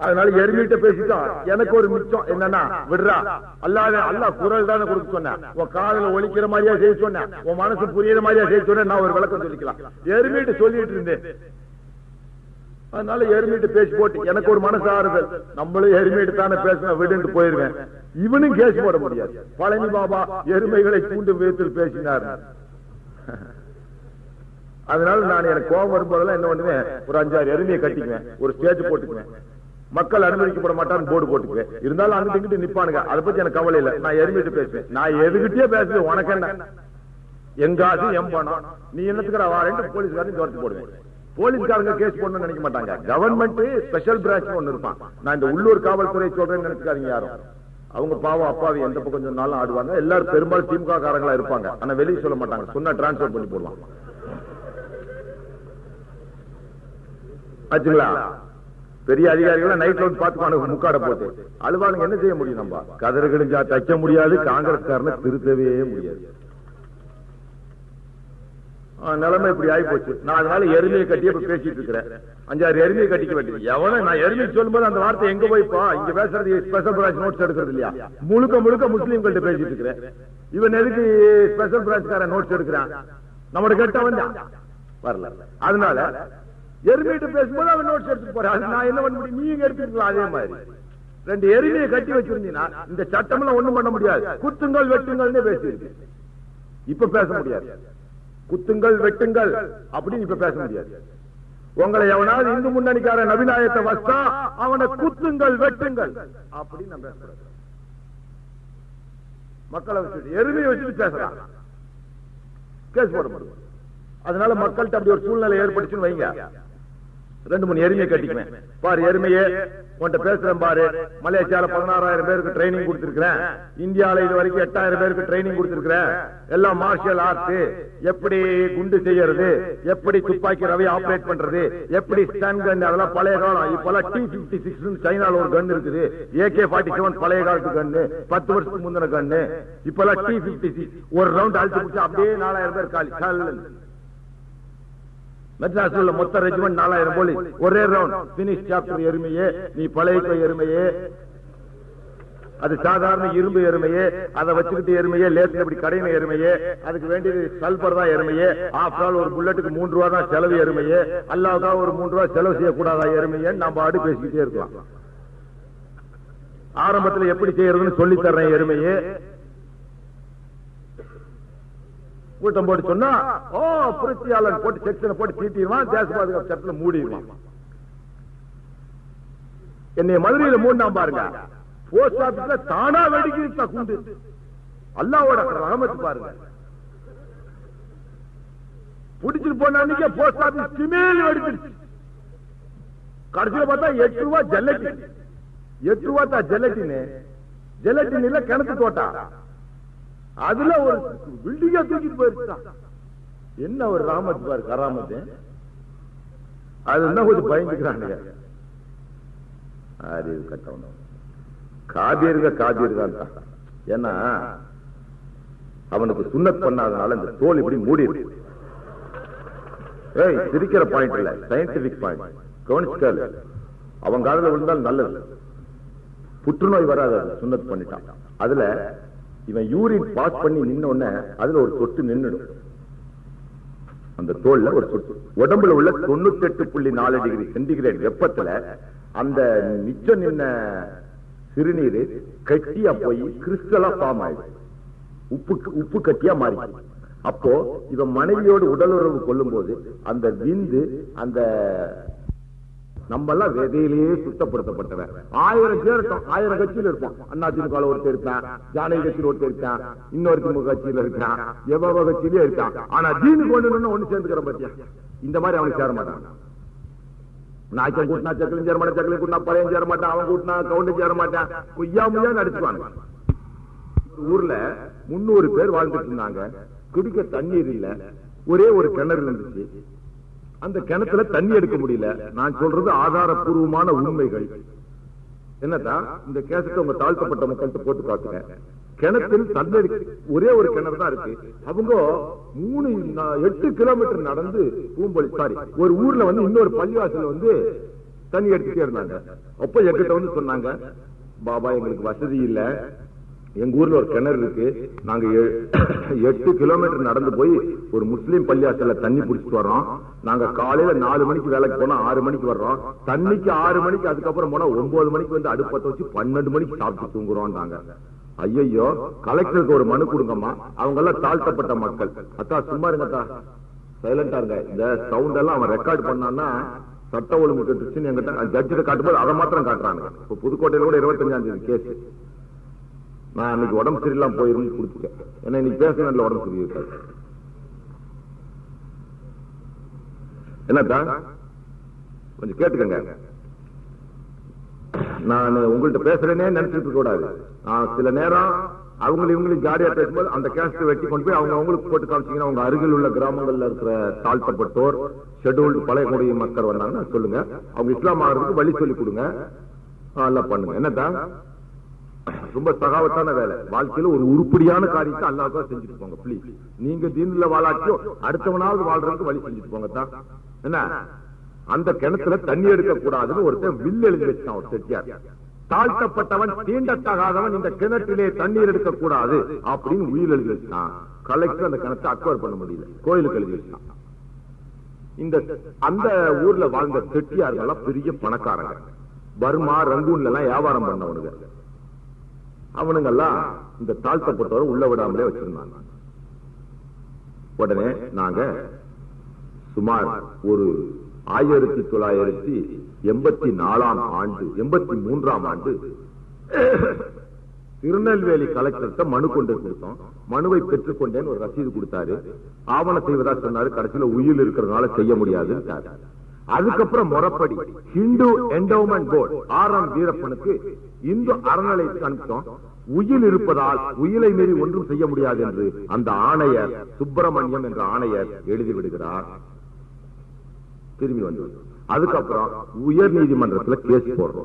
அதனால எருமிட்ட பேசிட்டோம் எனக்கு ஒரு மிச்சம் என்னன்னா விடுறா அல்லாத அல்லா குரல் தானே கொடுக்க சொன்னேன் உன் காதுல ஒலிக்கிற மாதிரியா செய்ய சொன்னேன் உன் மனசு புரியுற மாதிரியா செய்ய சொன்னேன் நான் ஒரு விளக்கம் சொல்லிக்கலாம் எருமிட்டு சொல்லிட்டு இருந்தேன் அதனால எருமிட்டு பேசி போட்டு எனக்கு ஒரு மனசு ஆறுதல் நம்மளும் எருமிட்டு தானே பேசின விடுன்னு போயிருவேன் இவனும் கேஸ் போட முடியாது பழனி பாபா எருமைகளை கூண்டு விதத்தில் பேசினார் அதனால நான் எனக்கு கோபம் வரும்போதெல்லாம் என்ன பண்ணுவேன் ஒரு அஞ்சாறு எருமையை கட்டிக்குவேன் ஒரு ஸ்டேஜ் போட்டுக்குவேன் மக்கள் அனுமதிக்கப்பட மாட்டான்னு போர்டு போட்டுக்குவேன் இருந்தாலும் அங்கிட்டு இங்கிட்டு நிப்பானுங்க அதை பத்தி எனக்கு கவலை இல்லை நான் எருமிட்டு பேசுவேன் நான் எதுகிட்டயே பேசுவேன் உனக்கு என்ன எங்காது எம் பணம் நீ என்னத்துக்குற வாரேன்ட்டு போலீஸ்காரன் துரத்து போடுவேன் போலீஸ்காரங்க கேஸ் போடணும்னு நினைக்க மாட்டாங்க கவர்மெண்ட் ஸ்பெஷல் பிரான்ச் ஒன்னு இருப்பான் நான் இந்த உள்ளூர் காவல்துறை சொல்றேன்னு நினைச்சுக்காதீங்க யாரும் அவங்க பாவம் அப்பாவி எந்த பக்கம் சொன்னாலும் ஆடுவாங்க எல்லாரும் பெரும்பாலும் திமுக காரங்களா இருப்பாங்க ஆனா வெளியே சொல்ல மாட்டாங்க சொன்னா டிரான்ஸ்பர் பண்ணி போடுவாங்க ஆச்சுங்களா பெரிய அதிகாரிகள் நைட்ல வந்து பாத்துக்குவானுங்க முக்காட போட்டு அழுவானுங்க என்ன செய்ய முடியும் நம்ம கதறு கிழிஞ்சா தைக்க முடியாது காங்கிரஸ்காரனை திருத்தவே முடியாது ஆ, நிலைமை இப்படி ஆகி போச்சு நான் அதனால எருமையை கட்டி இப்ப பேசிட்டு இருக்கிறேன் அஞ்சாறு எருமையை கட்டிக்க வேண்டியது எவன நான் எருமை சொல்லும்போது அந்த வார்த்தை எங்க போய்ப்பா இங்க பேசுறது ஸ்பெஷல் பிரான்ச் நோட்ஸ் எடுக்கிறது இல்லையா முழுக்க முழுக்க முஸ்லீம்கள்ட்ட பேசிட்டு இருக்கிறேன் இவன் எதுக்கு ஸ்பெஷல் பிரான்ச்காரன் நோட்ஸ் எடுக்கிறான் நம்மட கேட்ட வந்தான் வரல அதனால எருமையிட்ட பேசும்போது அவன் நோட்ஸ் எடுத்துட்டு போறான் அது நான் என்ன பண்ண முடியும் நீங்க எடுத்துக்கலாம் அதே மாதிரி ரெண்டு எருமையை கட்டி வச்சிருந்தீங்கன்னா இந்த சட்டம் எல்லாம் ஒண்ணும் பண்ண முடியாது குத்துங்கள் வெட்டுங்கள்னு பேசியிருக்கு இப்ப பேச முடியாது குத்துங்கள் வெட்டுங்கள் அப்படின்னு இப்ப பேச முடியாது உங்களை எவனாவது இந்து முன்னணிக்கார நபிநாயத்தை வச்சா அவனை குத்துங்கள் வெட்டுங்கள் அப்படின்னு நான் பேசுறேன் மக்களை வச்சுட்டு எருமையை வச்சுட்டு பேசுறான் கேஸ் போட முடியும் அதனால மக்கள்கிட்ட அப்படி ஒரு சூழ்நிலை ஏற்பட்டுச்சுன்னு வைங்க ரெண்டு மூணு எருமையை கட்டிக்குவேன் பாரு எருமையே உன்கிட்ட பேசுறேன் பாரு மலேசியால பதினாறாயிரம் பேருக்கு ட்ரைனிங் கொடுத்திருக்கிறேன் இந்தியால இது வரைக்கும் எட்டாயிரம் பேருக்கு ட்ரைனிங் கொடுத்திருக்கிறேன் எல்லாம் மார்ஷியல் ஆர்ட் எப்படி குண்டு செய்யறது எப்படி துப்பாக்கி ரவி ஆபரேட் பண்றது எப்படி ஸ்டன் கன் அதெல்லாம் பழைய காலம் இப்பெல்லாம் டி பிப்டி சிக்ஸ் சைனால ஒரு கன் இருக்குது ஏகே ஃபார்ட்டி செவன் பழைய காலத்து கன்னு பத்து வருஷத்துக்கு முந்தின கன்னு இப்பெல்லாம் டி பிப்டி சிக்ஸ் ஒரு ரவுண்ட் அழுத்து பிடிச்சா அப்படியே நாலாயிரம் பேர் காலி காலில் மெட்ராஸ்ல மொத்த ரெஜிமெண்ட் நாலாயிரம் போலீஸ் ஒரே ரவுண்ட் பினிஷ் சாப்டர் எருமையே நீ பழைய எருமையே அது சாதாரண இரும்பு எருமையே அதை வச்சுக்கிட்டு எருமையே லேத்துல இப்படி கடையின எருமையே அதுக்கு வேண்டியது சல்பர் தான் எருமையே ஆஃப்டர் ஆல் ஒரு புல்லட்டுக்கு மூன்று ரூபா தான் செலவு எருமையே அல்லாவுக்கா ஒரு மூன்று ரூபா செலவு செய்யக்கூடாதா எருமையே நம்ம ஆடு பேசிக்கிட்டே இருக்கலாம் ஆரம்பத்துல எப்படி செய்யறதுன்னு சொல்லி தர்றேன் எருமையே கூட்டம் போட்டு சொன்னா ஓ புரட்சியாளன் போட்டு செக்ஷனை போட்டு தீட்டிடுவான் தேச பாதுகாப்பு சட்டத்துல மூடிடுவான் என்னை மதுரையில மூணாம் பாருங்க போஸ்ட் ஆபீஸ்ல தானா வெடிக்கிறா குண்டு அல்லாவோட ரகமத்து பாருங்க புடிச்சிட்டு போன அன்னைக்கு போஸ்ட் ஆபீஸ் சிமேல் வெடிச்சிருச்சு கடைசியில பார்த்தா எட்டு ரூபா ஜெல்லட்டின் எட்டு ரூபா தான் ஜெல்லட்டின் ஜெல்லட்டின் இல்ல கிணத்து தோட்டா அதுல ஒரு பில்டிங்க தூக்கிட்டு போயிருச்சான் என்ன ஒரு ராமத் பாரு கராமத்து அதுதான் கொஞ்சம் பயந்துக்கிறானுங்க அறிவு கட்டவனும் காபீருங்க காபீருங்க ஏன்னா அவனுக்கு சுண்ணத் பண்ணாதனால இந்த தோல் இப்படி மூடி இருக்கு ஏய் சிரிக்கிற பாயிண்ட் இல்ல சயின்டிபிக் பாயிண்ட் கவனிச்சுக்காது அவன் காதல விழுந்தால் நல்லது புற்றுநோய் வராது அது சுண்ணத் பண்ணிட்டான் அதுல இவன் யூரின் பாஸ் பண்ணி நின்ன உடனே அதுல ஒரு சொட்டு நின்னுடும் அந்த தோல்ல ஒரு சொட்டு உடம்புல உள்ள தொண்ணூத்தி எட்டு புள்ளி நாலு டிகிரி சென்டிகிரேட் வெப்பத்துல அந்த மிச்சம் நின்ன சிறுநீர் கட்டியா போய் கிறிஸ்டலா ஃபார்ம் ஆயிடுச்சு உப்பு உப்பு கட்டியா மாறி அப்போ இவன் மனைவியோடு உடலுறவு கொள்ளும் போது அந்த விந்து அந்த நம்ம எல்லாம் விதையிலேயே சுத்தப்படுத்தப்பட்டவன் ஆயிரம் பேர் இருக்கான் ஆயிரம் கட்சியில இருப்பான் அண்ணா திமுக ஒருத்தர் இருக்கான் ஜானகி கட்சியில் ஒருத்தர் இருக்கான் இன்னொரு திமுக கட்சியில இருக்கான் எவ்வளவு கட்சியிலே இருக்கான் ஆனா தீனு கொண்டு ஒண்ணு சேர்ந்துக்கிற பத்தியா இந்த மாதிரி அவனுக்கு சேர மாட்டான் நாய்க்கம் கூட்டினா சக்கலையும் சேர மாட்டான் சக்கலையும் கூட்டினா பழையம் சேர மாட்டான் அவன் கூட்டினா கவுண்டும் சேர மாட்டான் கொய்யா முய்யா நடிச்சுவான் ஊர்ல முன்னூறு பேர் வாழ்ந்துட்டு இருந்தாங்க குடிக்க தண்ணீர் இல்ல ஒரே ஒரு கிணறு இருந்துச்சு அந்த கிணத்துல தண்ணி எடுக்க முடியல நான் சொல்றது ஆதாரப்பூர்வமான உண்மைகள் என்னதான் இந்த கேசத்தை உங்க தாழ்த்தப்பட்ட மக்கள்கிட்ட போட்டு காட்டுங்க கிணத்தில் தண்ணி எடுக்க ஒரே ஒரு கிணறு தான் இருக்கு அவங்க மூணு நா- எட்டு கிலோமீட்டர் நடந்து பூம்பொழி சாரி ஒரு ஊர்ல வந்து இன்னொரு பள்ளிவாசல் வந்து தண்ணி எடுத்துட்டே இருந்தாங்க அப்ப என்கிட்ட வந்து சொன்னாங்க பாபா எங்களுக்கு வசதி இல்ல எங்க ஊர்ல ஒரு கிணறு இருக்கு நாங்க எ- எட்டு கிலோமீட்டர் நடந்து போய் ஒரு முஸ்லீம் பள்ளியாசல்ல தண்ணி பிடிச்சிட்டு வர்றோம் நாங்க காலையில நாலு மணிக்கு வேலைக்கு போனா ஆறு மணிக்கு வர்றோம் தண்ணிக்கு ஆறு மணிக்கு அதுக்கப்புறம் போனா ஒன்பது மணிக்கு வந்து அடுப்பத்தை வச்சு பன்னெண்டு மணிக்கு சாப்பிட்டு தூங்குறோம்டாங்க ஐயையோ கலெக்டருக்கு ஒரு மனு கொடுங்கம்மா அவங்க எல்லாம் தாழ்த்தப்பட்ட மக்கள் அத்தா சும்மா இருங்கத்தா சைலண்டா இருங்க இந்த சவுண்ட் எல்லாம் அவன் ரெக்கார்ட் பண்ணான்னா சட்ட ஒழுங்கு கட்டுச்சுன்னு எங்கிட்ட ஜட்ஜிட்ட காட்டும்போது அதை மாத்திரம் காட்டுறாங்க இப்ப புதுக்கோட்டையில கூட இருபத்தஞ்சாம் தேதி கேஸ் நான் அன்னைக்கு உடம்பு சரியில்லாம போயிருந்து கொடுத்துட்டேன் ஏன்னா இன்னைக்கு பேச நல்ல உடம்பு சரி இருக்காது என்னத்தா கொஞ்சம் கேட்டுக்கங்க நான் உங்கள்ட்ட பேசுறேனே நினைச்சிட்டு இருக்க கூடாது நான் சில நேரம் அவங்களும் இவங்களும் ஜாலியா பேசும்போது அந்த கேஸ்ட் வெட்டி கொண்டு போய் அவங்க அவங்களுக்கு போட்டு காமிச்சீங்கன்னா உங்க அருகில் உள்ள கிராமங்கள்ல இருக்கிற தாழ்த்தப்பட்டோர் ஷெட்யூல்டு பழைய குடிய மக்கள் வந்தாங்கன்னா சொல்லுங்க அவங்க இஸ்லாம் ஆகிறதுக்கு வழி சொல்லி கொடுங்க எல்லாம் பண்ணுங்க என்னத்தா ரொம்ப சகாவத்தான வேலை வாழ்க்கையில ஒரு உருப்படியான காரியத்தை அல்லாதான் செஞ்சுட்டு போங்க ப்ளீஸ் நீங்க தீன்ல வாழாட்டியும் அடுத்தவனாவது வாழ்றதுக்கு வழி செஞ்சுட்டு போங்க தான் என்ன அந்த கிணத்துல தண்ணி எடுக்க கூடாதுன்னு ஒருத்தன் வில் எழுதி வச்சான் ஒரு செட்டியார் தாழ்த்தப்பட்டவன் தீண்டத்தகாதவன் இந்த கிணற்றிலே தண்ணீர் எடுக்க கூடாது அப்படின்னு உயிர் எழுதி வச்சான் கலெக்டர் அந்த கிணத்தை அக்வயர் பண்ண முடியல கோயிலுக்கு எழுதி வச்சான் இந்த அந்த ஊர்ல வாழ்ந்த செட்டியார்கள் எல்லாம் பெரிய பணக்காரங்க பர்மா ரங்கூன்ல எல்லாம் வியாபாரம் பண்ணவனுங்க அவனுங்கெல்லாம் இந்த தாழ்த்தப்பட்டவரை உள்ள விடாமலே வச்சிருந்தாங்க உடனே நாங்க சுமார் ஒரு ஆயிரத்தி தொள்ளாயிரத்தி எண்பத்தி நாலாம் ஆண்டு எண்பத்தி மூன்றாம் ஆண்டு திருநெல்வேலி கலெக்டர்கிட்ட மனு கொண்டு கொடுத்தோம் மனுவை பெற்றுக்கொண்டேன் ஒரு ரசீது கொடுத்தாரு ஆவணம் செய்வதா சொன்னாரு கடைசியில உயில் இருக்கிறதுனால செய்ய முடியாதுன்னு அதுக்கப்புறம் முறப்படி Hindu endowment board R M வீரப்பனுக்கு இந்து அறநிலையத்துக்கு அனுப்பிட்டோம் உயில் இருப்பதால் உயிலை மீறி ஒன்றும் செய்ய முடியாது என்று அந்த ஆணையர் சுப்பிரமணியம் என்ற ஆணையர் எழுதி விடுகிறார் திரும்பி வந்து அதுக்கப்புறம் உயர் நீதிமன்றத்துல கேஸ் போடுறோம்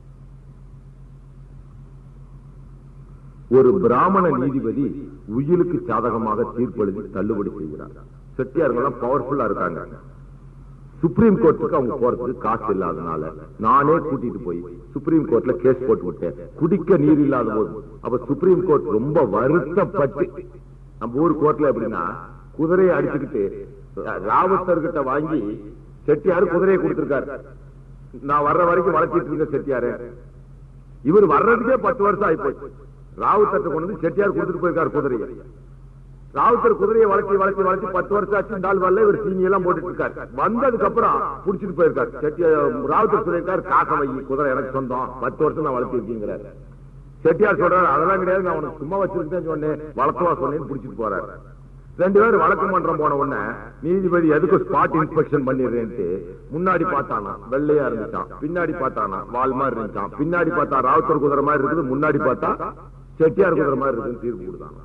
ஒரு பிராமண நீதிபதி உயிலுக்கு சாதகமாக தீர்ப்பெழுதி தள்ளுபடி செய்கிறார் செட்டியார்கள் பவர்ஃபுல்லா இருக்காங்க சுப்ரீம் கோர்ட்டுக்கு அவங்க போறதுக்கு காசு இல்லாதனால நானே கூட்டிட்டு போய் சுப்ரீம் கோர்ட்ல கேஸ் போட்டு விட்டேன் குடிக்க நீர் இல்லாத போது அப்ப சுப்ரீம் கோர்ட் ரொம்ப வருத்தப்பட்டு நம்ம ஊர் கோர்ட்ல எப்படின்னா குதிரையை அடிச்சுக்கிட்டு ராவத்தர் கிட்ட வாங்கி செட்டியாரு குதிரையை கொடுத்திருக்காரு நான் வர்ற வரைக்கும் வளர்ச்சிட்டு இருந்த செட்டியாரு இவர் வர்றதுக்கே பத்து வருஷம் ஆயிப்போச்சு ராவுத்தர்ட்ட கொண்டு வந்து செட்டியார் கொடுத்துட்டு போயிருக்காரு குதிரையை ராவுத்தர் குதிரையை வளர்ச்சி வளர்ச்சி வளர்ச்சி பத்து வருஷம் ஆச்சு நாள் வரல இவர் சீனி எல்லாம் போட்டுட்டு இருக்காரு வந்ததுக்கு அப்புறம் புடிச்சிட்டு போயிருக்காரு செட்டியார் ராவுத்தர் சொல்லியிருக்காரு காச வை குதிரை எனக்கு சொந்தம் பத்து வருஷம் நான் வளர்த்தி இருக்கீங்கிறாரு செட்டியார் சொல்றாரு அதெல்லாம் கிடையாது நான் உனக்கு சும்மா வச்சிருக்கேன் சொன்னேன் வளர்த்துவா சொன்னேன்னு புடிச்சிட்டு போறாரு ரெண்டு பேரும் வழக்கு மன்றம் போன உடனே நீதிபதி எதுக்கு ஸ்பாட் இன்ஸ்பெக்ஷன் பண்ணிடுறேன்ட்டு முன்னாடி பார்த்தானா வெள்ளையா இருந்துச்சான் பின்னாடி பார்த்தானா வால் மாதிரி இருந்துச்சான் பின்னாடி பார்த்தா ராவுத்தர் குதிரை மாதிரி இருக்குது முன்னாடி பார்த்தா செட்டியார் குதிரை மாதிரி இருக்குன்னு தீர்ப்பு கொடுத்தாங்க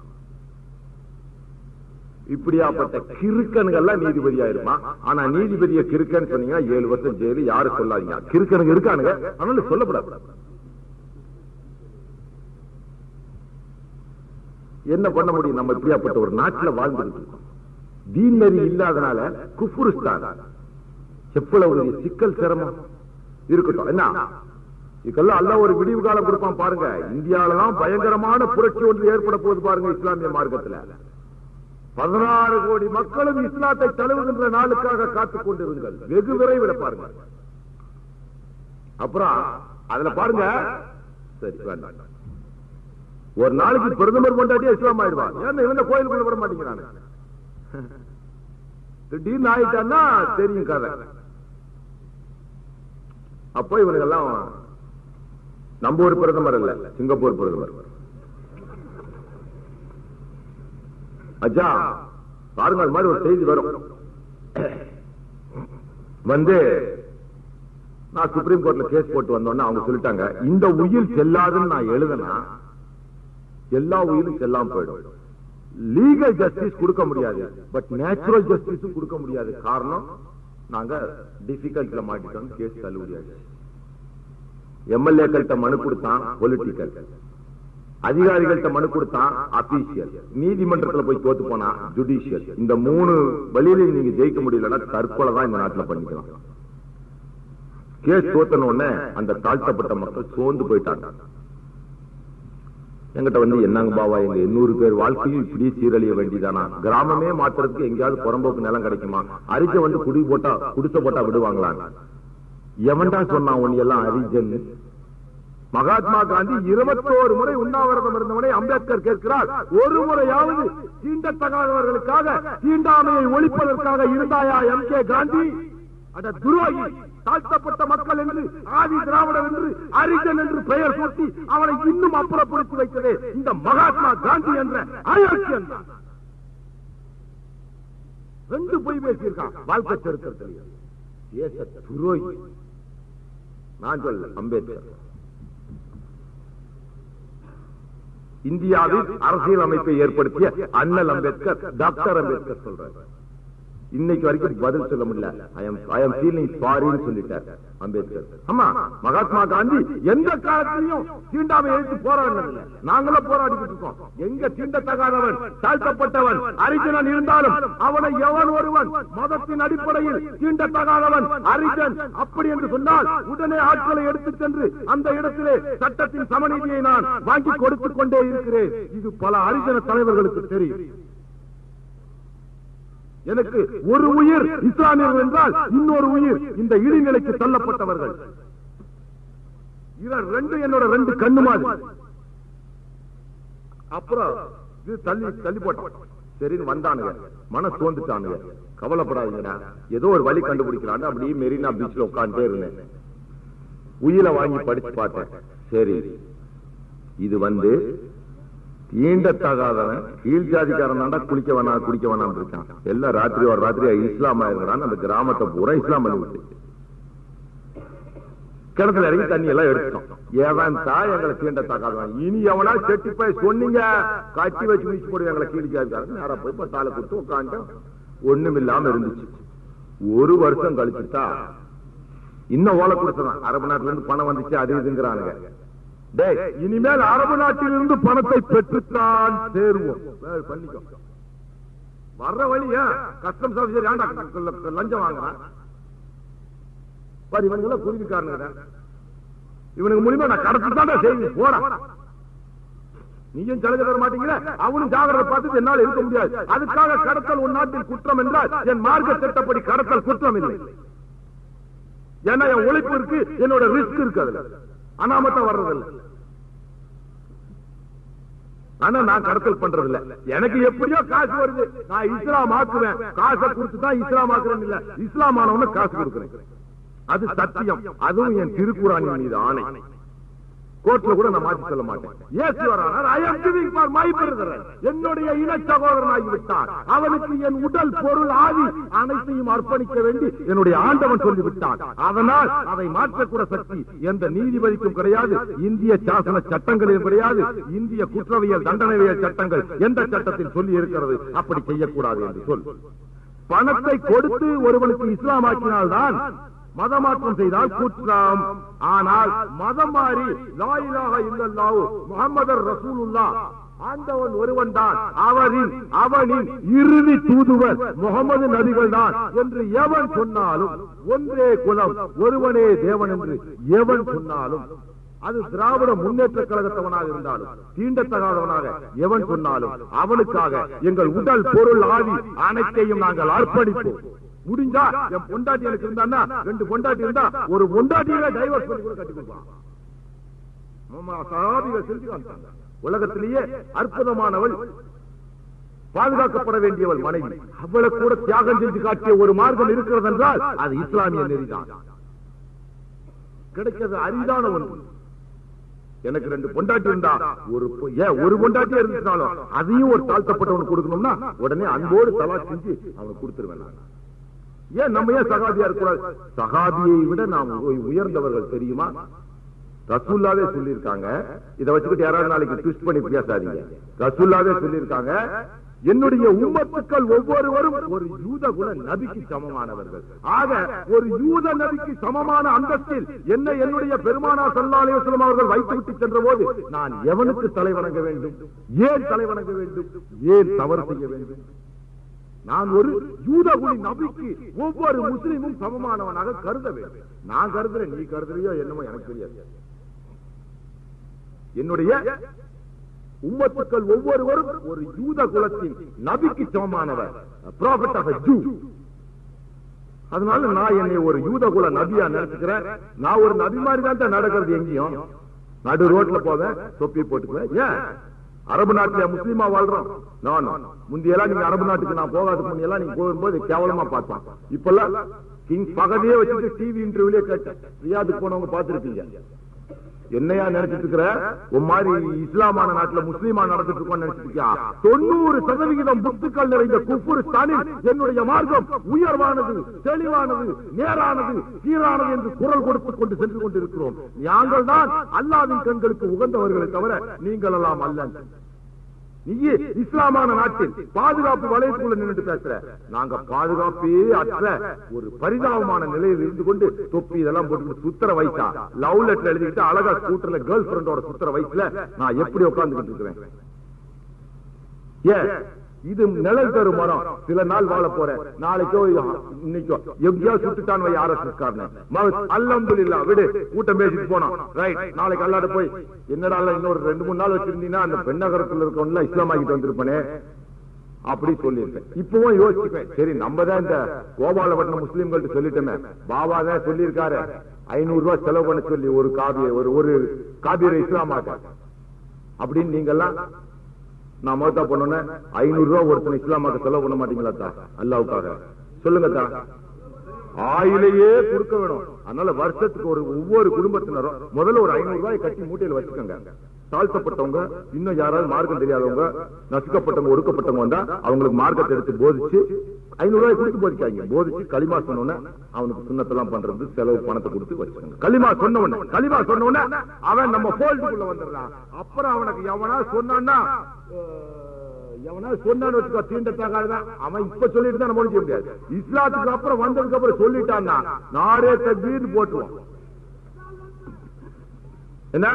இப்படியாப்பட்ட கிறுக்கனுங்கெல்லாம் நீதிபதியா இருப்பான் ஆனா நீதிபதிய கிறுக்கன்னு சொன்னீங்கன்னா ஏழு வருஷம் ஜெயிலு யாரு சொல்லாதீங்க கிறுக்கனுங்க இருக்கானுங்க அதனால சொல்லப்படாது என்ன பண்ண முடியும் நம்ம இப்படியாப்பட்ட ஒரு நாட்டுல வாழ்ந்துட்டு இருக்கோம் தீன் நெறி இல்லாதனால குஃபுருஸ்தான் எவ்வளவு ஒரு சிக்கல் சிரமம் இருக்கட்டும் என்ன இதுக்கெல்லாம் அல்ல ஒரு விடிவு காலம் கொடுப்பான் பாருங்க இந்தியாவில தான் பயங்கரமான புரட்சி ஒன்று ஏற்பட போகுது பாருங்க இஸ்லாமிய மார்க்கத்துல பதினாறு கோடி மக்களும் இஸ்லாத்தை தழுவுகின்ற நாளுக்காக காத்துக் கொண்டிருங்கள் வெகு விரைவில் பாருங்க அப்புறம் அதுல பாருங்க சரி வேண்டாம் ஒரு நாளைக்கு பிரதமர் கொண்டாடி இஸ்லாம் ஆயிடுவான் ஏன்னா இவங்க கோயிலுக்குள்ள விட மாட்டேங்கிறாங்க திடீர்னு ஆயிட்டான்னா தெரியும் கதை அப்போ இவனுங்கெல்லாம் நம்ம ஒரு பிரதமர் இல்ல சிங்கப்பூர் பிரதமர் அஜா பாருங்க அது மாதிரி ஒரு செய்தி வரும் வந்து நான் சுப்ரீம் கோர்ட்ல கேஸ் போட்டு வந்தோன்னு அவங்க சொல்லிட்டாங்க இந்த உயிர் செல்லாதுன்னு நான் எழுதுனா எல்லா உயிரும் செல்லாம போயிடும் லீகல் ஜஸ்டிஸ் கொடுக்க முடியாது பட் நேச்சுரல் ஜஸ்டிஸ் கொடுக்க முடியாது காரணம் நாங்க டிஃபிகல்ட்ல மாட்டிட்டோம் கேஸ் தள்ளுபடி ஆச்சு எம்எல்ஏக்கள்கிட்ட மனு கொடுத்தான் பொலிட்டிக்கல் அதிகாரிகள்கிட்ட மனு கொடுத்தான் அபிஷியல் நீதிமன்றத்துல போய் தோத்து போனா ஜுடிஷியல் இந்த மூணு வழியில நீங்க ஜெயிக்க முடியலன்னா தற்கொலை தான் இந்த நாட்டுல பண்ணிக்கலாம் கேஸ் தோத்தன உடனே அந்த தாழ்த்தப்பட்ட மக்கள் சோர்ந்து போயிட்டாங்க எங்கிட்ட வந்து என்னங்க பாவா எங்க எண்ணூறு பேர் வாழ்க்கையும் இப்படியே சீரழிய வேண்டியதானா கிராமமே மாத்துறதுக்கு எங்கேயாவது புறம்போக்கு நிலம் கிடைக்குமா அரிஜ வந்து குடி போட்டா குடிசை போட்டா விடுவாங்களான்னு எவன்டா சொன்னான் உன் எல்லாம் அரிஜன் மகாத்மா காந்தி இருபத்தோரு முறை உண்ணாவிரதம் இருந்தவனை அம்பேத்கர் கேட்கிறார் ஒரு முறையாவது தீண்டத்தகாதவர்களுக்காக தீண்டாமையை ஒழிப்பதற்காக இருந்தாயா எம் கே காந்தி அட துரோகி தாழ்த்தப்பட்ட மக்கள் என்று ஆதி திராவிடர் என்று அரிஜன் என்று பெயர் சூட்டி அவனை இன்னும் அப்புறப்படுத்தி வைத்ததே இந்த மகாத்மா காந்தி என்ற அயோக்கியன் தான். ரெண்டு பொய் பேசியிருக்கான் வாழ்க்கை சரித்திரத்தில் தேச துரோகி நான் சொல்ல அம்பேத்கர் இந்தியாவில் அரசியல் அமைப்பை ஏற்படுத்திய அண்ணல் அம்பேத்கர் டாக்டர் அம்பேத்கர் சொல்றாரு இன்னைக்கு வரைக்கும் பதில் சொல்ல முடியல I M I M feeling சாரின்னு சொல்லிட்டார் அம்பேத்கர் ஆமா மகாத்மா காந்தி எந்த காலத்திலையும் தீண்டாமை எழுத்து போராடினதில்லை நாங்களும் போராடிக்கிட்டு இருக்கோம் எங்க தீண்டத்தகாதவன் தாழ்த்தப்பட்டவன் அரிஜனன் இருந்தாலும் அவனை எவன் ஒருவன் மதத்தின் அடிப்படையில் தீண்டத்தகாதவன் அரிஜன் அப்படி என்று சொன்னால் உடனே ஆட்களை எடுத்துச் சென்று அந்த இடத்திலே சட்டத்தின் சமநீதியை நான் வாங்கி கொடுத்துக் கொண்டே இருக்கிறேன் இது பல அரிஜன தலைவர்களுக்கு தெரியும் எனக்கு ஒரு உயிர் இஸ்லாமியர்கள் என்றால் இன்னொரு உயிர் இந்த இழிநிலைக்கு தள்ளப்பட்டவர்கள் இவர் ரெண்டு என்னோட ரெண்டு கண்ணு மாதிரி அப்புறம் இது தள்ளி தள்ளி போட்டான் சரின்னு வந்தானுங்க மன சோர்ந்துட்டானுங்க கவலைப்படாதீங்கடா ஏதோ ஒரு வழி கண்டுபிடிக்கிறான் அப்படியே மெரினா பீச்ல உட்கார்ந்தே இருந்தேன் உயிரை வாங்கி படிச்சு பார்த்தேன் சரி இது வந்து ஈண்டத்தகாதவன் கீழ் ஜாதிக்காரன் தாண்டா குளிக்க வேணாம் குடிக்க வேணாம் இருக்கான் எல்லாம் ராத்திரி ஒரு ராத்திரி இஸ்லாம் ஆயிருக்கிறான் அந்த கிராமத்தை பூரா இஸ்லாம் பண்ணி விட்டு கிணத்துல இறங்கி தண்ணி எல்லாம் எடுத்துட்டோம் எவன் தான் எங்களை தீண்டத்தகாதவன் இனி எவனா செட்டி போய் சொன்னீங்க கட்டி வச்சு வீச்சு போடு எங்களை கீழ் ஜாதிக்காரன் நேரா போய் பத்தால கொடுத்து உட்காந்துட்டோம் ஒண்ணும் இல்லாம இருந்துச்சு ஒரு வருஷம் கழிச்சுட்டா இன்னும் ஓலை கொடுத்ததான் அரபு நாட்டுல இருந்து பணம் வந்துச்சு அது இதுங்கிறானுங்க டேய் இனிமேல் அரபு நாட்டில் இருந்து பணத்தை பெற்றுத்தான் சேருவோம் ஏய், பண்ணிக்கோ வர்ற வழியா கஸ்டம்ஸ் ஆபீசர் ஏன்டா ல- லஞ்சம் வாங்குறான் பாரு இவனுங்க எல்லாம் குருவிக்காரனுங்க இவனுக்கு மூலியமா நான் கடத்தி தான் செய்வேன் போடா நீயும் சலுகை தர மாட்டீங்களா அவனும் ஜாகிரதை பார்த்து என்னால் இருக்க முடியாது அதுக்காக கடத்தல் உன் நாட்டில் குற்றம் என்றால் என் மார்க்க சட்டப்படி கடத்தல் குற்றம் இல்லை ஏன்னா என் உழைப்பு இருக்கு என்னோட ரிஸ்க் இருக்கு அதுல அனாமத்தா வர்றதில்ல ஆனா நான் கடத்தல் பண்றது இல்ல எனக்கு எப்படியோ காசு வருது நான் இஸ்லாம் ஆக்குவேன் காசை கொடுத்து தான் இஸ்லாம் ஆக்குறேன் இல்ல இஸ்லாம் ஆனவன காசு கொடுக்குறேன் அது சத்தியம் அதுவும் என் திருக்குறானின் மீது ஆணை கோர்ட்ல கூட நான் மாற்றி சொல்ல மாட்டேன் Yes, Your Honor, I am giving for my brother. என்னுடைய இன சகோதரனாகி விட்டார் அவனுக்கு என் உடல் பொருள் ஆதி அனைத்தையும் அர்ப்பணிக்க வேண்டி என்னுடைய ஆண்டவன் சொல்லி விட்டான் அதனால் அதை மாற்றக்கூட சக்தி எந்த நீதிபதிக்கும் கிடையாது இந்திய சாசன சட்டங்களிலும் கிடையாது இந்திய குற்றவியல் தண்டனைவியல் சட்டங்கள் எந்த சட்டத்தில் சொல்லி இருக்கிறது அப்படி செய்யக்கூடாது என்று சொல் பணத்தை கொடுத்து ஒருவனுக்கு இஸ்லாம் ஆக்கினால்தான் மதமாற்றம் செய்தால் குற்றம் ஆனால் மதம் மாறி லாயிலாக இல்லல்லாஹு முகமது ரசூலுல்லா ஆண்டவன் ஒருவன் தான் அவரின் அவனின் இறுதி தூதுவர் முகமது நபிகள் தான் என்று எவன் சொன்னாலும் ஒன்றே குலம் ஒருவனே தேவன் என்று எவன் சொன்னாலும் அது திராவிட முன்னேற்ற கழகத்தவனாக இருந்தாலும் தீண்டத்தகாதவனாக எவன் சொன்னாலும் அவனுக்காக எங்கள் உடல் பொருள் ஆதி அனைத்தையும் நாங்கள் அர்ப்பணிப்போம் முடிஞ்சா என் பொண்டாட்டி எனக்கு இருந்தான்னா ரெண்டு பொண்டாட்டி இருந்தா ஒரு பொண்டாட்டியில டைவர்ஸ் பண்ணி கூட கட்டி கொடுப்பான் ஆமா, சகாபிகள் செஞ்சு காமிச்சாங்க. உலகத்திலேயே அற்புதமானவள் பாதுகாக்கப்பட வேண்டியவள் மனைவி அவளை கூட தியாகம் செஞ்சு காட்டிய ஒரு மார்க்கம் இருக்கிறது என்றால் அது இஸ்லாமிய நெறிதான் கிடைக்கிறது அரிதான ஒன்று எனக்கு ரெண்டு பொண்டாட்டி இருந்தா ஒரு பொ- ஏன் ஒரு பொண்டாட்டியா இருந்துட்டாலும் அதையும் ஒரு தாழ்த்தப்பட்டவனுக்கு கொடுக்கணும்னா உடனே அன்போடு தலா செஞ்சு அவனுக்கு கொடுத்துருவேன் நான். ஏன் நம்ம ஏன் சகாபியா இருக்கக்கூடாது சகாபியை விட நாம் உ- உயர்ந்தவர்கள் தெரியுமா ரசூல்லாவே சொல்லியிருக்காங்க இதை வச்சுக்கிட்டு யாராவது நாளைக்கு ட்விஸ்ட் பண்ணி பேசாதீங்க ரசூல்லாவே சொல்லியிருக்காங்க என்னுடைய உம்மத்துக்கள் ஒவ்வொருவரும் ஒரு யூத குல நபிக்கு சமமானவர்கள் ஆக ஒரு யூத நபிக்கு சமமான அந்தஸ்தில் என்னை என்னுடைய பெருமானா சல்லாலே அவர்கள் வைத்து விட்டு சென்ற போது நான் எவனுக்கு தலை வணங்க வேண்டும் ஏன் தலை வணங்க வேண்டும் ஏன் தவறு செய்ய வேண்டும் நான் ஒரு யூதகுலி நபிக்கு ஒவ்வொரு முஸ்லீமும் சமமானவனாக கருத வேண்டும் நான் கருதுறேன் நீ கருதுறியோ என்னமோ எனக்கு தெரியாது என்னுடைய உம்மத்துக்கள் ஒவ்வொருவரும் ஒரு யூத குலத்தின் நபிக்கு சமமானவர் ப்ராஃபிட் ஆஃப் ஜூ அதனால நான் என்னை ஒரு யூத குல நபியா நினைச்சுக்கிறேன் நான் ஒரு நபி மாதிரி தான் நடக்கிறது எங்கேயும் நடு ரோட்ல போவேன் தொப்பி போட்டுக்குவேன் ஏன் அரபு நாட்டுல முஸ்லீமா வாழ்றோம் நான் முந்தியெல்லாம் நீங்க அரபு நாட்டுக்கு நான் போகாதுக்கு முன்னெல்லாம் நீங்க போகும்போது கேவலமா பார்ப்பான் இப்பெல்லாம் கிங் பகதையே வச்சுட்டு டிவி இன்டர்வியூலே கேட்டேன் ரியாதுக்கு போனவங்க பார்த்திருப்பீங்க என்னையா நினைச்சிட்டு இருக்கிற உன் மாதிரி இஸ்லாமான நாட்டுல முஸ்லீமா நடந்துட்டு இருக்கோம் நினைச்சிட்டு இருக்கியா தொண்ணூறு சதவிகிதம் புத்துக்கள் நிறைந்த குப்புரிஸ்தானில் என்னுடைய மார்க்கம் உயர்வானது தெளிவானது நேரானது சீரானது என்று குரல் கொடுத்துக் கொண்டு சென்று கொண்டிருக்கிறோம் நாங்கள் தான் அல்லாவின் கண்களுக்கு உகந்தவர்களை தவிர நீங்கள் எல்லாம் அல்ல நீ இஸ்லாமான நாட்டில் பாதுகாப்பு வலயத்துக்குள்ள நின்றுட்டு பேசுற நாங்க பாதுகாப்பே அற்ற ஒரு பரிதாபமான நிலையில் இருந்து கொண்டு தொப்பி இதெல்லாம் போட்டு சுத்தர வயசா லவ் லெட்டர் எழுதிக்கிட்டு அழகா ஸ்கூட்டர்ல கேர்ள் ஃபிரெண்டோட சுத்தர வயசுல நான் எப்படி உட்கார்ந்துகிட்டு இருக்கிறேன் ஏன் இது நிழல் தரும் மரம் சில நாள் வாழ போறேன் நாளைக்கோ இன்னைக்கோ எங்கேயோ சுட்டுட்டான் வை ஆர்எஸ்எஸ் காரன் அல்ஹம்துலில்லா விடு கூட்டம் பேசிட்டு போனோம் ரைட் நாளைக்கு அல்லாட போய் என்னடா இன்னொரு ரெண்டு மூணு நாள் வச்சிருந்தீங்கன்னா அந்த பெண்ணகரத்துல இருக்கவங்க இஸ்லாமாக்கிட்டு வந்திருப்பனே அப்படி சொல்லியிருக்கேன் இப்பவும் யோசிச்சுப்பேன் சரி நம்ம தான் இந்த கோபாலப்பட்டினம் முஸ்லீம்கள்ட்ட சொல்லிட்டோமே பாபா தான் சொல்லியிருக்காரு ஐநூறு ரூபாய் செலவு பண்ண சொல்லி ஒரு காபிய ஒரு ஒரு காபியரை இஸ்லாமாக்க அப்படின்னு நீங்கெல்லாம் நான் மோத்தா பண்ணோன்னே ஐநூறு ரூபாய் ஒருத்தன் இஸ்லாமாக்க செலவு பண்ண மாட்டீங்களா தா அல்லாவுக்காக சொல்லுங்க தா ஆயிலேயே கொடுக்க வேணும் அதனால வருஷத்துக்கு ஒரு ஒவ்வொரு குடும்பத்தினரும் முதல்ல ஒரு ஐநூறு ரூபாய் கட்டி மூட்டையில வச்சுக்கோங்க தாழ்த்தப்பட்டவங்க இன்னும் யாராவது மார்க்கம் தெரியாதவங்க நசுக்கப்பட்டவங்க ஒடுக்கப்பட்டவங்க வந்தா அவங்களுக்கு மார்க்கத்தை எடுத்து போதிச்சு ஐநூறு ரூபாய் கொடுத்து போதிக்காங்க போதிச்சு களிமா சொன்ன அவனுக்கு சுண்ணத்தெல்லாம் பண்றது செலவு பணத்தை கொடுத்து வச்சுக்கோங்க களிமா சொன்ன உடனே களிமா சொன்ன உடனே அவன் நம்ம போல்டுக்குள்ள வந்துடுறான் அப்புறம் அவனுக்கு எவனா சொன்னான்னா எவனா சொன்னான்னு வச்சுக்கோ தீண்டத்தகாதான் அவன் இப்ப சொல்லிட்டு தான் நம்ம முடிக்க முடியாது இஸ்லாத்துக்கு அப்புறம் வந்ததுக்கு அப்புறம் சொல்லிட்டான்னா நாடே தீர்ந்து போட்டுருவோம் என்ன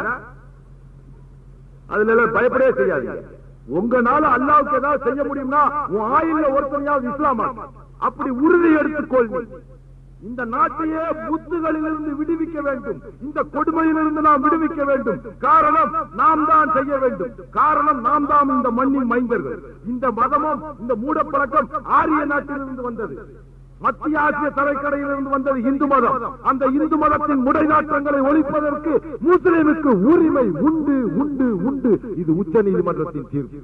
அதுல எல்லாம் பயப்படவே செய்யாதீங்க உங்கனால அல்லாவுக்கு ஏதாவது செய்ய முடியும்னா உன் ஆயில்ல ஒருத்தனையாவது இஸ்லாமா அப்படி உறுதி எடுத்துக்கொள் இந்த நாட்டையே புத்துகளிலிருந்து விடுவிக்க வேண்டும் இந்த கொடுமையிலிருந்து நாம் விடுவிக்க வேண்டும் காரணம் நாம் தான் செய்ய வேண்டும் காரணம் நாம் தான் இந்த மண்ணின் மைந்தர்கள் இந்த மதமும் இந்த மூடப்பழக்கம் ஆரிய நாட்டிலிருந்து வந்தது மத்திய ஆசிய தலைக்கடையிலிருந்து வந்தது இந்து மதம் அந்த இந்து மதத்தின் முடைநாட்டங்களை ஒழிப்பதற்கு முஸ்லிமுக்கு உரிமை உண்டு உண்டு உண்டு இது உச்ச நீதிமன்றத்தின் தீர்ப்பு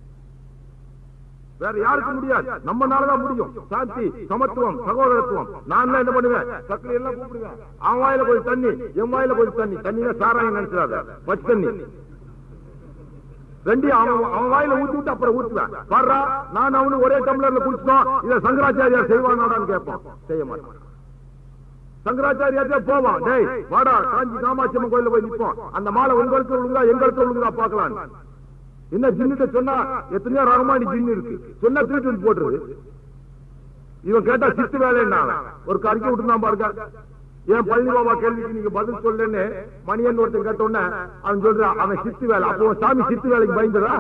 வேற யாருக்கும் முடியாது நம்மனாலதான் முடியும் சாந்தி சமத்துவம் சகோதரத்துவம் நான் என்ன பண்ணுவேன் சக்கரை எல்லாம் கூப்பிடுவேன் அவன் வாயில போய் தண்ணி என் வாயில போய் தண்ணி தண்ணினா சாராயம் நினைச்சிடாத பச்சை தண்ணி ரெண்டையும் அவன் அவன் வாயில ஊத்தி விட்டு அப்புறம் ஊத்துவேன் வர்றா நான் அவனு ஒரே டம்ளர்ல குடிச்சிட்டோம் இத சங்கராச்சாரியார் செய்வானாடான்னு கேட்பான் செய்ய மாட்டான் சங்கராச்சாரியார் போவான் டேய் வாடா காஞ்சி காமாட்சி அம்மன் கோயில போய் நிப்போம் அந்த மாலை உங்களுக்கு ஒழுங்கா எங்களுக்கு ஒழுங்கா பாக்கலாம் என்ன ஜின்னுட்ட சொன்னா எத்தனையோ ரகமானி ஜின்னு இருக்கு சொன்னா திருட்டு வந்து போட்டுருது இவன் கேட்டா சித்து வேலைன்னா ஒரு கறிக்க விட்டுருந்தான் பாருங்க ஏன் பழனி பாபா கேள்விக்கு நீங்க பதில் சொல்லன்னு மணியன் ஒருத்தன் கேட்ட உடனே அவன் சொல்றான் அவன் சித்து வேலை அப்போ சாமி சித்து வேலைக்கு பயந்துடா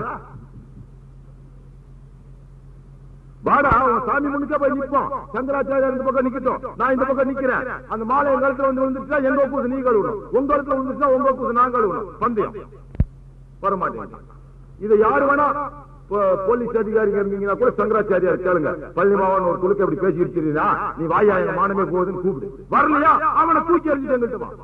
வாடா அவன் சாமி முன்னுக்கே போய் நிப்போம் சங்கராச்சாரியா இந்த பக்கம் நிக்கட்டும் நான் இந்த பக்கம் நிக்கிறேன் அந்த மாலை எங்க இடத்துல வந்து விழுந்துச்சுன்னா எங்க கூசு நீ கழுவணும் உங்க இடத்துல விழுந்துச்சுன்னா உங்க கூசு நான் கழுவணும் பந்தயம் வரமாட்டேன் இதை யாரு வேணா போலீஸ் அதிகாரிங்க இருந்தீங்கன்னா கூட சங்கராச்சாரியார் கேளுங்க பள்ளி மாவன் ஒரு குழுக்க அப்படி பேசிட்டு தெரியுதா நீ வாயா எங்க மானமே போகுதுன்னு கூப்பிடு வரலையா அவனை தூக்கி எறிஞ்சிட்டு எங்கிட்ட வா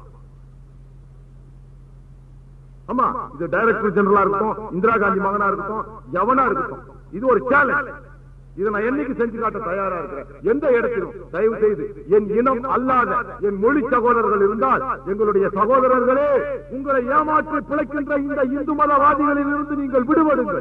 ஆமா இது டைரக்டர் ஜெனரலா இருக்கட்டும் இந்திரா காந்தி மகனா இருக்கட்டும் எவனா இருக்கட்டும் இது ஒரு சேலஞ்ச் இதை நான் என்னைக்கு செஞ்சு காட்ட தயாரா இருக்கிறேன் எந்த இடத்திலும் தயவு செய்து என் இனம் அல்லாத என் மொழி சகோதரர்கள் இருந்தால் எங்களுடைய சகோதரர்களே உங்களை ஏமாற்றி பிழைக்கின்ற இந்த இந்து மதவாதிகளில் இருந்து நீங்கள் விடுபடுங்கள்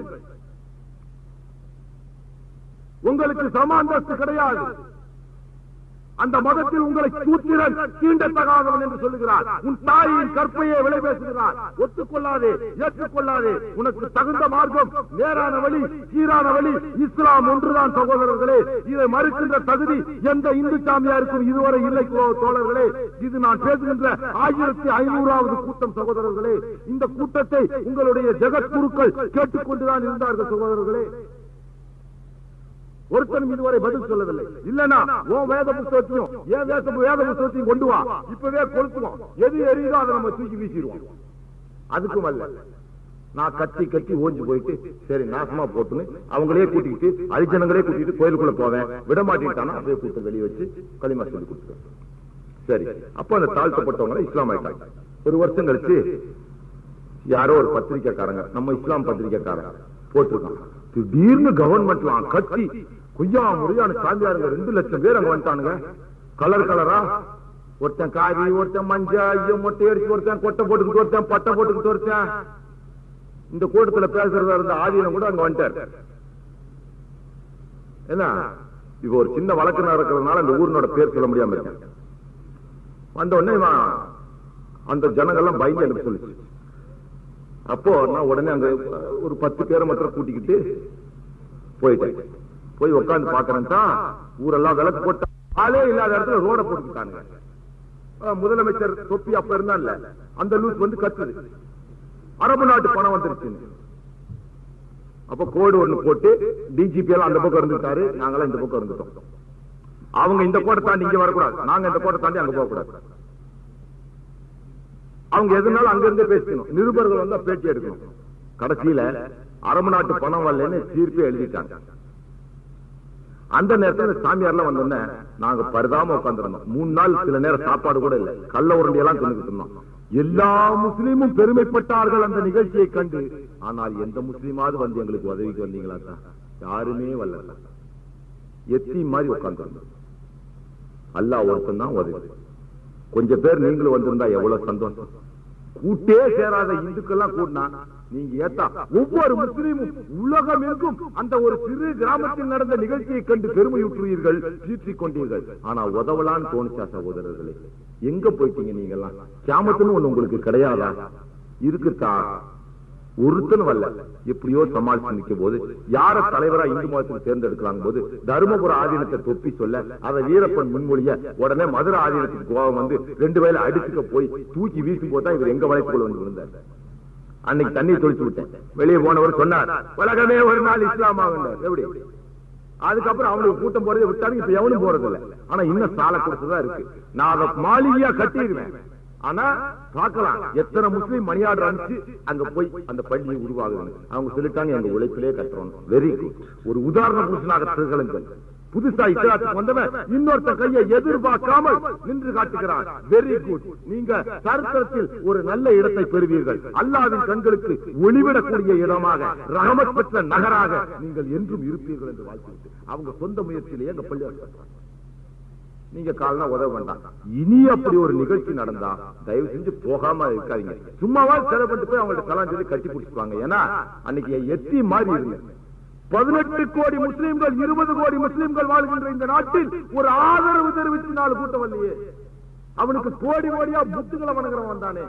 உங்களுக்கு சம அந்தஸ்து கிடையாது அந்த மதத்தில் உங்களை சூத்திரன் தீண்டத்தகாதவன் என்று சொல்லுகிறார் உன் தாயின் கற்பையை விலை பேசுகிறார் ஒத்துக்கொள்ளாதே ஏற்றுக்கொள்ளாதே உனக்கு தகுந்த மார்க்கம் நேரான வழி சீரான வழி இஸ்லாம் ஒன்றுதான் சகோதரர்களே இதை மறுக்கின்ற தகுதி எந்த இந்து சாமியாருக்கும் இதுவரை இல்லை தோழர்களே இது நான் பேசுகின்ற ஆயிரத்தி ஐநூறாவது கூட்டம் சகோதரர்களே இந்த கூட்டத்தை உங்களுடைய ஜெகத் குருக்கள் கேட்டுக்கொண்டுதான் இருந்தார்கள் சகோதரர்களே ஒருத்தனும் இதுவரை பதில் சொல்லவில்லை இல்லனா உன் வேத புஸ்தகத்தையும் ஏன் வேத வேத புஸ்தகத்தையும் கொண்டு வா இப்பவே கொளுத்துவோம் எது எரியுதோ அதை நம்ம தூக்கி வீசிடுவோம் அதுக்கும் அல்ல நான் கத்தி கத்தி ஓஞ்சு போயிட்டு சரி நாசமா போட்டுன்னு அவங்களே கூட்டிக்கிட்டு அரிஜனங்களே கூட்டிட்டு கோயிலுக்குள்ள போவேன் விட மாட்டேன்ட்டானா அப்படியே கூட்டு வெளியே வச்சு களிமா சொல்லி கொடுத்துருவேன் சரி அப்ப அந்த தாழ்த்தப்பட்டவங்க இஸ்லாம் ஆயிட்டாங்க ஒரு வருஷம் கழிச்சு யாரோ ஒரு பத்திரிக்கைக்காரங்க நம்ம இஸ்லாம் பத்திரிக்கைக்காரங்க போட்டிருக்கான் திடீர்னு கவர்மெண்ட்லாம் கட்சி கொய்யா முறையான சாமியாருங்க ரெண்டு லட்சம் பேர் அங்க வந்துட்டானுங்க கலர் கலரா ஒருத்தன் காரி ஒருத்தன் மஞ்ச ஐயோ மொட்டை அடிச்சு ஒருத்தன் கொட்டை போட்டுக்கிட்டு ஒருத்தன் பட்டை போட்டுக்கிட்டு ஒருத்தன் இந்த கூட்டத்துல பேசுறதா இருந்த ஆதீனம் கூட அங்க வந்துட்டார் என்ன இப்ப ஒரு சின்ன வழக்கு நடக்கிறதுனால அந்த ஊரினோட பேர் சொல்ல முடியாம இருக்கேன் வந்த உடனே இவன் அந்த ஜனங்கள்லாம் பயந்து எனக்கு சொல்லுச்சு அப்போ நான் உடனே அங்க ஒரு பத்து பேரை மட்டும் கூட்டிக்கிட்டு போயிட்டேன் போய் உட்காந்து பாக்குறேன் தான் ஊரெல்லாம் விளக்கு போட்ட ஆளே இல்லாத இடத்துல ரோட போட்டுக்கிட்டாங்க அஹ் முதலமைச்சர் தொப்பி அப்ப இருந்தான்ல அந்த லூஸ் வந்து கத்துது அரபு நாட்டு பணம் வந்துருச்சு அப்ப கோடு ஒண்ணு போட்டு டிஜிபி எல்லாம் அந்த பக்கம் இருந்துட்டாரு நாங்களாம் இந்த பக்கம் இருந்துட்டோம் அவங்க இந்த கோட்டை தாண்டி இங்க வரக்கூடாது நாங்க இந்த கோட்டை தாண்டி அங்க போக கூடாது அவங்க எதுனாலும் அங்க இருந்தே பேசணும் நிருபர்கள் வந்தா பேட்டி எடுக்கணும் கடைசியில அரபு நாட்டு பணம் வரலன்னு தீர்ப்பே எழுதிட்டாங்க அந்த நேரத்துல இந்த சாமியார்லாம் வந்தோடனே நாங்க பரிதாம உட்காந்துருந்தோம் மூணு நாள் சில நேரம் சாப்பாடு கூட இல்ல கள்ள உருண்டி எல்லாம் தின்னுட்டு இருந்தோம் எல்லா முஸ்லீமும் பெருமைப்பட்டார்கள் அந்த நிகழ்ச்சியை கண்டு ஆனால் எந்த முஸ்லீமாவது வந்து எங்களுக்கு உதவிக்கு வந்தீங்களா தான் யாருமே வரல எத்தி மாதிரி உட்காந்துருந்தோம் அல்லாஹ் ஒருத்தன் தான் உதவி கொஞ்சம் பேர் நீங்களும் வந்திருந்தா எவ்வளவு சந்தோஷம் கூட்டே சேராத இந்துக்கெல்லாம் கூட்டினா நீங்க ஏத்தா ஒவ்வொரு முஸ்லீமும் உலகம் எங்கும் அந்த ஒரு சிறு கிராமத்தில் நடந்த நிகழ்ச்சியை கண்டு பெருமையுற்றுவீர்கள் சீற்றிக் கொண்டீர்கள் ஆனா உதவலான்னு தோணுச்சா சகோதரர்களே எங்க போயிட்டீங்க நீங்க எல்லாம் கியாமத்துன்னு ஒண்ணு உங்களுக்கு கிடையாதா இருக்குதா ஒருத்தனும் வரல எப்படியோ சமாளிச்சு நிற்கும் போது யார தலைவரா இந்து மதத்துக்கு தேர்ந்தெடுக்கலாம் போது தருமபுர ஆதீனத்தை தொப்பி சொல்ல அதை வீரப்பன் முன்மொழிய உடனே மதுரை ஆதீனத்துக்கு கோபம் வந்து ரெண்டு வேலை அடிச்சுக்க போய் தூக்கி வீசும் போதுதான் இவர் எங்க வளைப்புக்குள்ள வந்து விழுந்தார் அன்னைக்கு தண்ணி தொளிச்சு விட்டேன் வெளியே போனவர் சொன்னார் உலகமே ஒரு நாள் இஸ்லாம் ஆகுண்டார் எப்படி அதுக்கப்புறம் அவனுக்கு கூட்டம் போறதை விட்டாரு இப்ப எவனும் போறது இல்ல ஆனா இன்னும் சாலை கொடுத்துதான் இருக்கு நான் அதை மாளிகையா கட்டிடுவேன் ஆனா பார்க்கலாம் எத்தனை முஸ்லீம் மணியாடு அனுப்பிச்சு அங்க போய் அந்த பள்ளியை உருவாகுது அவங்க சொல்லிட்டாங்க எங்க உழைப்பிலே கட்டுறோம் வெரி குட் ஒரு உதாரண புருஷனாக திகழுங்கள் புதுசா இஸ்லாத்துக்கு வந்தவன் இன்னொருத்த கையை எதிர்பார்க்காமல் நின்று காட்டுகிறான் வெரி குட் நீங்க சரித்திரத்தில் ஒரு நல்ல இடத்தை பெறுவீர்கள் அல்லாவின் கண்களுக்கு ஒளிவிடக்கூடிய இடமாக ரகமத் பெற்ற நகராக நீங்கள் என்றும் இருப்பீர்கள் என்று வாழ்த்து அவங்க சொந்த முயற்சியிலேயே எங்க பள்ளி நீங்க காலனா உதவ வேண்டாம் இனி அப்படி ஒரு நிகழ்ச்சி நடந்தா தயவு செஞ்சு போகாம இருக்காதீங்க சும்மாவா செலவு பண்ணிட்டு போய் அவங்கள்ட்ட கலாம் சொல்லி கட்டி பிடிச்சுப்பாங்க ஏன்னா அன்னைக்கு எத்தி மாதிரி இருங்க பதினெட்டு கோடி முஸ்லிம்கள் இருபது கோடி முஸ்லிம்கள் வாழ்கின்ற இந்த நாட்டில் ஒரு ஆதரவு தெரிவித்து நாலு கூட்டம் வரலையே அவனுக்கு கோடி கோடியா புத்துகளை வணங்குறவன் வந்தானே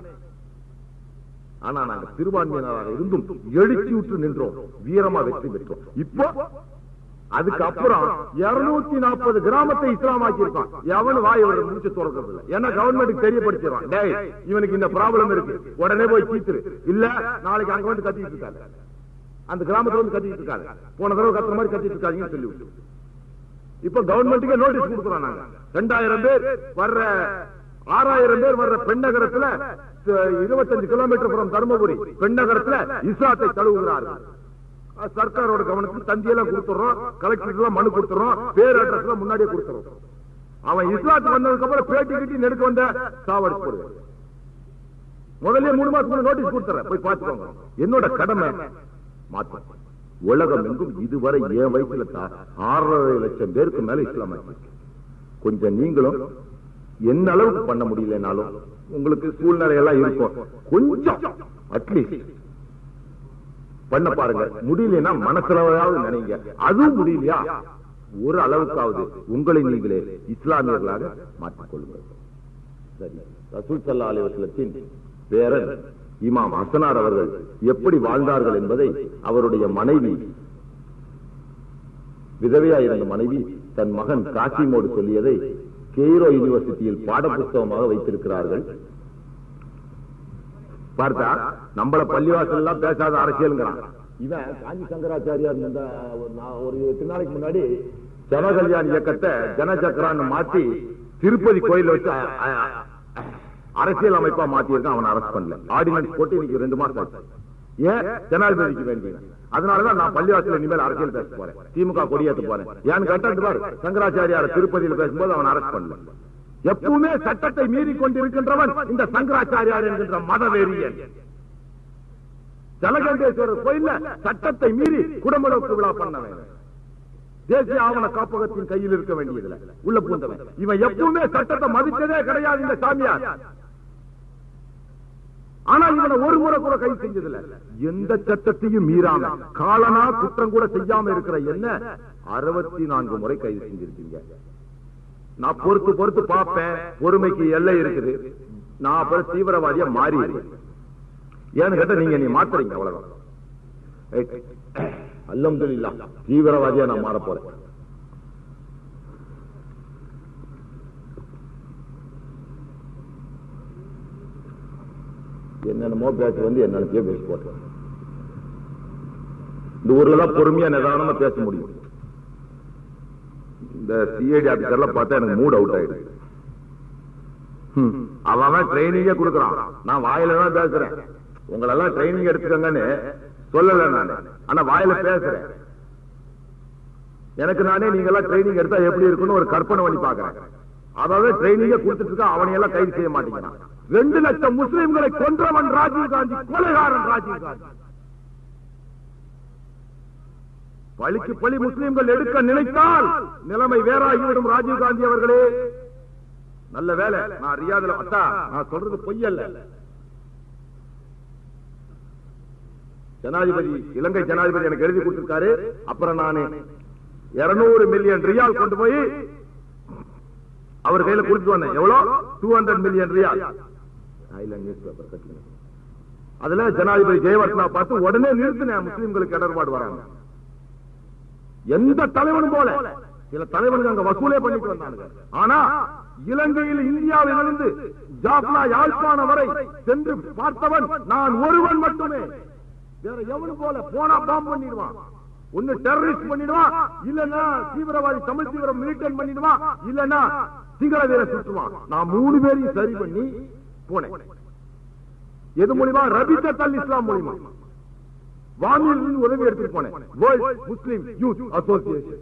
ஆனா நாங்க சிறுபான்மையினராக இருந்தும் எழுச்சி விட்டு நின்றோம் வீரமா வெற்றி பெற்றோம் இப்போ அதுக்கப்புறம் இருநூத்தி நாற்பது கிராமத்தை இஸ்லாமாக்கி இருக்கான் எவனு வாய் இவரை முடிச்சு திறக்கிறது இல்ல ஏன்னா கவர்மெண்ட்டுக்கு தெரியப்படுத்திடுவான் டேய் இவனுக்கு இந்த ப்ராப்ளம் இருக்கு உடனே போய் தீத்துரு இல்ல நாளைக்கு அங்க வந்து கத்திட்டு இருக்காரு அந்த கிராமத்துல வந்து கத்திட்டு இருக்காரு போன தடவை கத்துற மாதிரி கத்திட்டு இருக்காதீங்கன்னு சொல்லி விட்டு இப்ப கவர்மெண்ட்டுக்கே நோட்டீஸ் கொடுக்குறோம் நாங்க ரெண்டாயிரம் பேர் வர்ற ஆறாயிரம் பேர் வர்ற பெண்ணகரத்துல இருபத்தஞ்சு கிலோமீட்டர் புறம் தருமபுரி பெண்ணகரத்துல இஸ்லாத்தை தழுவுகிறார்கள் சர்க்காரோட கவனத்துக்கு தந்தியெல்லாம் கொடுத்துறோம் கலெக்டர் எல்லாம் மனு கொடுத்துறோம் பேர் அட்ரஸ் எல்லாம் முன்னாடியே கொடுத்துறோம் அவன் இஸ்லாத்துக்கு வந்ததுக்கு அப்புறம் பேட்டி கட்டி நெடுக்க வந்த சாவடிச்சு போடுவேன் முதல்ல மூணு மாசம் நோட்டீஸ் கொடுத்துறேன் போய் பாத்துக்கோங்க என்னோட கடமை மாற்றம் உலகம் எங்கும் இதுவரை என் வயசுல தான் ஆறரை லட்சம் பேருக்கு மேல இஸ்லாம் ஆயிருக்கு கொஞ்சம் நீங்களும் என்ன அளவுக்கு பண்ண முடியலனாலும் உங்களுக்கு சூழ்நிலை எல்லாம் இருக்கும் கொஞ்சம் அட்லீஸ்ட் பண்ண பாருங்க முடியலன்னா மனசுலவாவது நினைங்க அதுவும் முடியலையா ஒரு அளவுக்காவது உங்களை நீங்களே இஸ்லாமியர்களாக மாற்றிக் கொள்ளுங்கள் சரி ரசூல் சல்லா அலிவசலத்தின் பேரன் இமாம் ஹசனார் அவர்கள் எப்படி வாழ்ந்தார்கள் என்பதை அவருடைய மனைவி விதவையா இருந்த மனைவி தன் மகன் காசிமோடு சொல்லியதை கெய்ரோ யூனிவர்சிட்டியில் பாடப்புஸ்தகமாக வைத்திருக்கிறார்கள் பார்த்தா நம்மள பள்ளிவாசல் எல்லாம் பேசாத அரசியல்ங்கிறான் இவன் காஞ்சி சங்கராச்சாரியார் இந்த ஒரு நா- ஒரு எட்டு நாளைக்கு முன்னாடி ஜனகல்யாண் இயக்கத்தை ஜனசக்கரான்னு மாத்தி திருப்பதி கோயில் வச்சு அ- அ- அ- அரசியல் அமைப்பா மாத்தியிருக்கான் அவன் அரெஸ்ட் பண்ணல ஆர்டினன்ஸ் போட்டு இன்னைக்கு ரெண்டு மாசம் ஆச்சு ஏன் ஜனாதிபதிக்கு வேண்டிய அதனாலதான் நான் பள்ளிவாசல இனிமேல் அரசியல் பேச போறேன் திமுக கொடியேற்ற போறேன் ஏன்னு கேட்டா இந்த பாரு சங்கராச்சாரியார் திருப்பதியில் பேசும்போது அவன் அரெஸ்ட் பண்ணல எப்பவுமே சட்டத்தை மீறி கொண்டிருக்கின்றவன் இந்த சங்கராச்சாரியார் என்கின்ற மதவெறியன் ஜலகண்டேஸ்வரர் கோயில்ல சட்டத்தை மீறி குடமுழக்கு விழா பண்ணவன் தேசிய ஆவண காப்பகத்தின் கையில் இருக்க வேண்டியதுல உள்ள பூந்தவன் இவன் எப்பவுமே சட்டத்தை மதிச்சதே கிடையாது இந்த சாமியார் ஆனா இவனை ஒரு முறை கூட கை செஞ்சதில்ல எந்த சட்டத்தையும் மீறாம காலனா குற்றம் கூட செய்யாம இருக்கிற என்ன அறுபத்தி நான்கு முறை கைது செஞ்சிருக்கீங்க நான் பொறுத்து பொறுத்து பார்ப்பேன் பொறுமைக்கு எல்லை இருக்குது நான் அப்புறம் தீவிரவாதியா மாறி ஏன்னு கேட்டா நீங்க நீ மாத்துறீங்க அவ்வளவுதான் அல்ஹம்துலில்லாஹ் தீவிரவாதியா நான் மாற போறேன் என்னென்னமோ பேச வந்து என்னென்னத்தையோ பேசி போட்டேன் இந்த ஊர்ல தான் பொறுமையா நிதானமா பேச முடியும் இந்த சிஐடி ஆபீசர்லாம் பார்த்தா எனக்கு மூட் அவுட் ஆயிடுது ஹம். அவன் அவன் ட்ரைனிங்கே கொடுக்கறான் நான் வாயில தான் பேசுறேன் உங்களெல்லாம் ட்ரைனிங் எடுத்துக்கங்கன்னு சொல்லல நான் ஆனா வாயில பேசுறேன் எனக்கு நானே நீங்க எல்லாம் ட்ரைனிங் எடுத்தா எப்படி இருக்குன்னு ஒரு கற்பனை பண்ணி பாக்குறேன் அதாவது ட்ரைனிங்க கொடுத்துட்டு இருக்கா அவனையெல்லாம் கைது செய்ய மாட்டேங்கிறான் ரெண்டு லட்சம் முஸ்லிம்களை கொன்றவன் ராஜீவ் காந்தி கொலைகாரன் ராஜீவ் காந்தி பழிக்கு பழி முஸ்லிம்கள் எடுக்க நினைத்தால் நிலைமை வேறாகிவிடும் ராஜீவ் காந்தி அவர்களே நல்ல வேலை நான் ரியாதுல அத்தா நான் சொல்றது பொய்யல்ல ஜனாதிபதி இலங்கை ஜனாதிபதி எனக்கு எழுதி கொடுத்திருக்காரு அப்புறம் நானு 200 மில்லியன் ரியால் கொண்டு போய் அவர் கையில கொடுத்து வந்தேன் எவ்வளவு two hundred million riyal newspaper கட்டுங்க அதுல ஜனாதிபதி ஜெயவர்தனா பார்த்து உடனே நிறுத்தினேன் முஸ்லிம்களுக்கு இடர்பாடு வராங்க எந்த தலைவனும் போல சில தலைவனுக்கு அங்க வசூலே பண்ணிட்டு வந்தானுங்க ஆனா இலங்கையில் இந்தியாவிலிருந்து ஜாப்னா யாழ்ப்பாணம் வரை சென்று பார்த்தவன் நான் ஒருவன் மட்டுமே வேற எவனும் போல போனா பாம்பு பண்ணிடுவான் ஒண்ணு டெரரிஸ்ட் பண்ணிடுவான் இல்லன்னா தீவிரவாதி தமிழ் தீவிரம் மிலிட்டன் பண்ணிடுவான் இல்லன்னா சிங்கள வீர சுற்றுவான் நான் மூணு பேரையும் சரி பண்ணி போனேன் எது மூலியமா ரபிதத் அல் இஸ்லாம் மூலியமா வானியில் இருந்து உதவி எடுத்துட்டு போனேன் வேர்ல்ட் முஸ்லிம் யூத் அசோசியேஷன்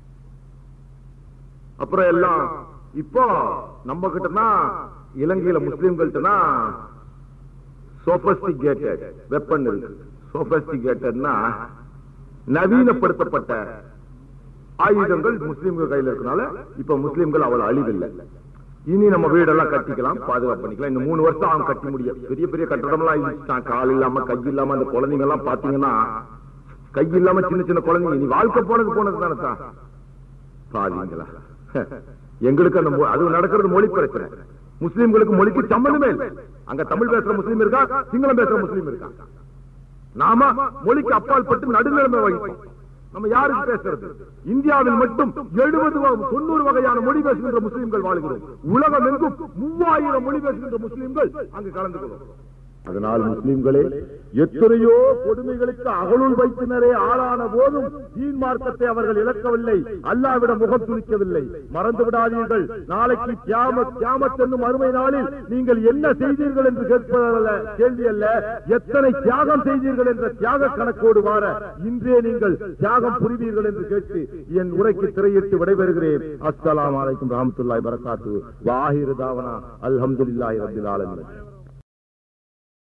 அப்புறம் எல்லாம் இப்போ நம்ம கிட்டனா இலங்கையில முஸ்லிம்கள்ட்டனா சோபஸ்டிகேட்டட் வெப்பன் இருக்கு சோபஸ்டிகேட்டட்னா நவீனப்படுத்தப்பட்ட ஆயுதங்கள் முஸ்லிம்கள் கையில இருக்கனால இப்ப முஸ்லிம்கள் அவ்வளவு அழிவில்லை இனி நம்ம வீடெல்லாம் கட்டிக்கலாம் பாதுகாப்பு பண்ணிக்கலாம் இந்த மூணு வருஷம் அவன் கட்டி முடியும் பெரிய பெரிய கட்டடம் எல்லாம் இருந்துச்சான் கால் இல்லாம கை இல்லாம அந்த குழந்தைங்க எல்லாம் பாத்தீங்கன்னா கை இல்லாம சின்ன சின்ன குழந்தைங்க நீ வாழ்க்கை போனது போனது தானே தான் பாவீங்களா எங்களுக்கு அந்த மொ- அது நடக்கிறது மொழி பிரச்சனை முஸ்லிம்களுக்கு மொழிக்கு சம்பந்தமே இல்லை அங்க தமிழ் பேசுற முஸ்லீம் இருக்கா சிங்களம் பேசுற முஸ்லீம் இருக்கா நாம மொழிக்கு அப்பால் பட்டு நடுநிலைமை வகிப்போம் நம்ம யாருக்கு பேசுறது இந்தியாவில் மட்டும் எழுபது தொண்ணூறு வகையான மொழி பேசுகின்ற முஸ்லிம்கள் வாழ்கிறோம் உலகம் எங்கும் மூவாயிரம் மொழி பேசுகின்ற முஸ்லிம்கள் அங்கு கலந்து கொள்ளும் அதனால் முஸ்லிம்களே எத்தனையோ கொடுமைகளுக்கு அகலுள் வைத்தினரே ஆளான போதும் தீன் மார்க்கத்தை அவர்கள் இழக்கவில்லை அல்லாவிடம் முகம் துணிக்கவில்லை மறந்து விடாதீர்கள் நாளைக்கு கியாமத் கியாமத் என்னும் அருமை நாளில் நீங்கள் என்ன செய்தீர்கள் என்று கேட்பதல்ல கேள்வி அல்ல எத்தனை தியாகம் செய்தீர்கள் என்ற தியாக கணக்கோடு வார இன்றே நீங்கள் தியாகம் புரிவீர்கள் என்று கேட்டு என் உரைக்கு திரையிட்டு விடைபெறுகிறேன் அஸ்ஸலாமு அலைக்கும் ரஹமத்துல்லாஹி வரகாத்து வாஹிரு தாவனா அல்ஹம்துலில்லாஹி ரப்பில் ஆலமீன்